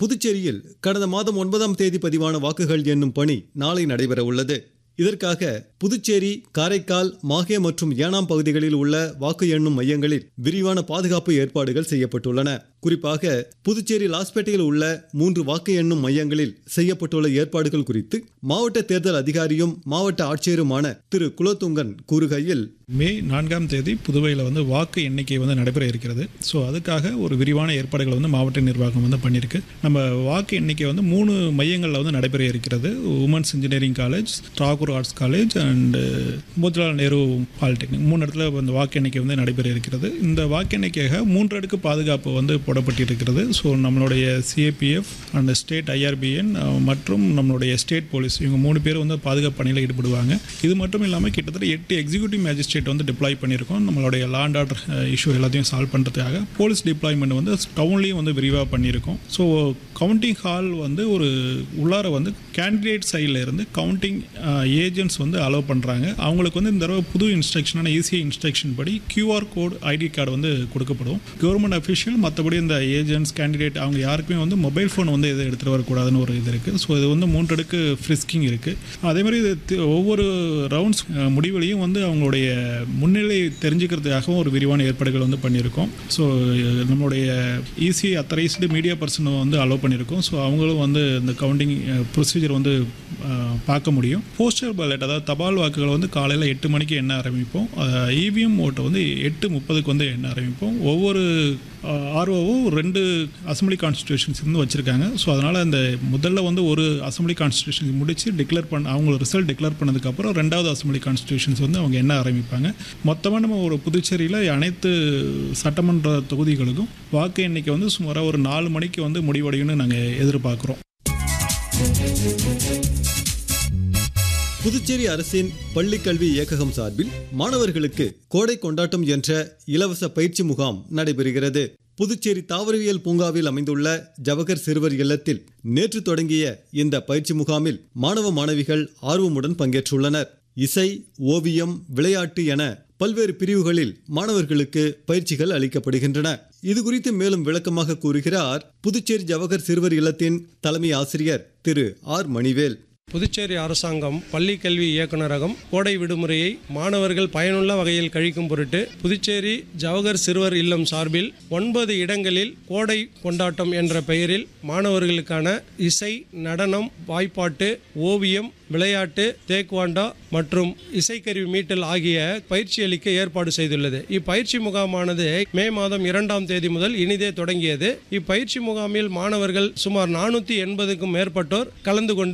புதுச்சேரியில் கடந்த மாதம் ஒன்பதாம் தேதி பதிவான வாக்குகள் எண்ணும் பணி நாளை நடைபெற உள்ளது இதற்காக புதுச்சேரி காரைக்கால் மாஹே மற்றும் ஏனாம் பகுதிகளில் உள்ள வாக்கு எண்ணும் மையங்களில் விரிவான பாதுகாப்பு ஏற்பாடுகள் செய்யப்பட்டுள்ளன குறிப்பாக புதுச்சேரி லாஸ்பேட்டையில் உள்ள மூன்று வாக்கு எண்ணும் மையங்களில் செய்யப்பட்டுள்ள ஏற்பாடுகள் குறித்து மாவட்ட தேர்தல் அதிகாரியும் மாவட்ட ஆட்சியருமான திரு குலோத்துங்கன் கூறுகையில் மே நான்காம் தேதி புதுவையில் வந்து வாக்கு எண்ணிக்கை வந்து நடைபெற இருக்கிறது ஸோ அதுக்காக ஒரு விரிவான ஏற்பாடுகள் வந்து மாவட்ட நிர்வாகம் வந்து பண்ணியிருக்கு நம்ம வாக்கு எண்ணிக்கை வந்து மூணு மையங்களில் வந்து நடைபெற இருக்கிறது women's engineering college Tagore arts college and Motilal Nehru polytechnic மூணு இடத்துல இந்த வாக்கு எண்ணிக்கை வந்து நடைபெற இருக்கிறது இந்த வாக்கு எண்ணிக்கையாக மூன்று அடுக்கு பாதுகாப்பு வந்து போடப்பட்டிருக்கிறது ஸோ நம்மளுடைய சிஏபிஎஃப் அண்ட் ஸ்டேட் ஐஆர்பிஎன் மற்றும் நம்மளுடைய ஸ்டேட் போலீஸ் இவங்க மூணு பேர் வந்து பாதுகாப்பு பணியில் ஈடுபடுவாங்க இது மட்டும் இல்லாமல் கிட்டத்தட்ட எட்டு எக்ஸிக்யூட்டிவ் மேஜிஸ்ட்ரேட் வந்து டிப்ளாய் பண்ணியிருக்கோம் நம்மளுடைய லேண்ட் ஆர்டர் இஷ்யூ எல்லாத்தையும் சால்வ் பண்ணுறதுக்காக போலீஸ் டிப்ளாய்மெண்ட் வந்து டவுன்லேயும் வந்து விரிவாக பண்ணியிருக்கோம் ஸோ கவுண்டிங் ஹால் வந்து ஒரு உள்ளார வந்து கேண்டிடேட் சைடில் இருந்து கவுண்டிங் ஏஜென்ட்ஸ் வந்து அலோவ் பண்ணுறாங்க அவங்களுக்கு வந்து இந்த தடவை புது இன்ஸ்ட்ரக்ஷனான ஈஸிய இன்ஸ்ட்ரக்ஷன் படி கியூஆர் கோட் ஐடி கார்டு வந்து கொடுக்கப்படும் கவர்மெண்ட் அஃபிஷியல் மற்றபடி இந்த ஏஜென்ட்ஸ் கேண்டிடேட் அவங்க யாருக்குமே வந்து மொபைல் ஃபோன் வந்து எதுவும் எடுத்துகிட்டு வரக்கூடாதுன்னு ஒரு இது இருக்குது ஸோ இது வந்து மூன்றடுக்கு ஃப்ரிஸ்கிங் இருக்குது அதே மாதிரி இது தி- ஒவ்வொரு ரவுண்ட்ஸ் முடிவுலையும் வந்து அவங்களுடைய முன்னிலை தெரிஞ்சுக்கிறதுக்காகவும் ஒரு விரிவான ஏற்பாடுகள் வந்து பண்ணியிருக்கோம் ஸோ நம்மளுடைய ஈஸி அத்தரைஸ்டு மீடியா பர்சனை வந்து அலோவ் பண்ணியிருக்கோம் ஸோ அவங்களும் வந்து இந்த கவுண்டிங் ப்ரொசீஜர் வந்து அஹ், பார்க்க முடியும் போஸ்டல் பேலட் அதாவது தபால் வாக்குகளை வந்து காலையில் எட்டு மணிக்கு எண்ண ஆரம்பிப்போம் இவிஎம் ஓட்டை வந்து எட்டு முப்பதுக்கு வந்து எண்ண ஆரம்பிப்போம் ஒவ்வொரு ஆர்ஓவும் ரெண்டு அசம்பிளி கான்ஸ்டியூஷன்ஸ் வந்து வச்சுருக்காங்க ஸோ அதனால் அந்த முதல்ல வந்து ஒரு அசம்பிளி கான்ஸ்டியூஷன் முடித்து டிக்ளேர் பண்ண அவங்க ரிசல்ட் டிக்ளேர் பண்ணதுக்கப்புறம் ரெண்டாவது அசம்பிளி கான்ஸ்டியூஷன்ஸ் வந்து அவங்க என்ன ஆரம்பிப்பாங்க மொத்தமாக நம்ம ஒரு புதுச்சேரியில் அனைத்து சட்டமன்ற தொகுதிகளுக்கும் வாக்கு எண்ணிக்கை வந்து சுமாராக ஒரு நாலு மணிக்கு வந்து முடிவடையும்னு நாங்கள் எதிர்பார்க்குறோம் புதுச்சேரி அரசின் பள்ளிக்கல்வி இயக்ககம் சார்பில் மாணவர்களுக்கு கோடை கொண்டாட்டம் என்ற இலவச பயிற்சி முகாம் நடைபெறுகிறது புதுச்சேரி தாவரவியல் பூங்காவில் அமைந்துள்ள ஜவஹர் சிறுவர் இல்லத்தில் நேற்று தொடங்கிய இந்த பயிற்சி முகாமில் மாணவ மாணவிகள் ஆர்வமுடன் பங்கேற்றுள்ளனர் இசை ஓவியம் விளையாட்டு என பல்வேறு பிரிவுகளில் மாணவர்களுக்கு பயிற்சிகள் அளிக்கப்படுகின்றன இது குறித்து மேலும் விளக்கமாக கூறுகிறார் புதுச்சேரி ஜவஹர் சிறுவர் இல்லத்தின் தலைமை ஆசிரியர் திரு ஆர் மணிவேல் புதுச்சேரி அரசாங்கம் பள்ளி கல்வி இயக்குநரகம் கோடை விடுமுறையை மாணவர்கள் பயனுள்ள வகையில் கழிக்கும் பொருட்டு புதுச்சேரி ஜவஹர் சிறுவர் இல்லம் சார்பில் ஒன்பது இடங்களில் கோடை கொண்டாட்டம் என்ற பெயரில் மாணவர்களுக்கான இசை நடனம் வாய்ப்பாட்டு ஓவியம் விளையாட்டு தேக்வாண்டா மற்றும் இசைக்கருவி மீட்டல் ஆகிய பயிற்சி அளிக்க ஏற்பாடு செய்துள்ளது இப்பயிற்சி முகாமானது மே மாதம் இரண்டாம் தேதி முதல் இனிதே தொடங்கியது இப்பயிற்சி முகாமில் மாணவர்கள் சுமார் நானூற்றி எண்பதுக்கும் மேற்பட்டோர் கலந்து கொண்டு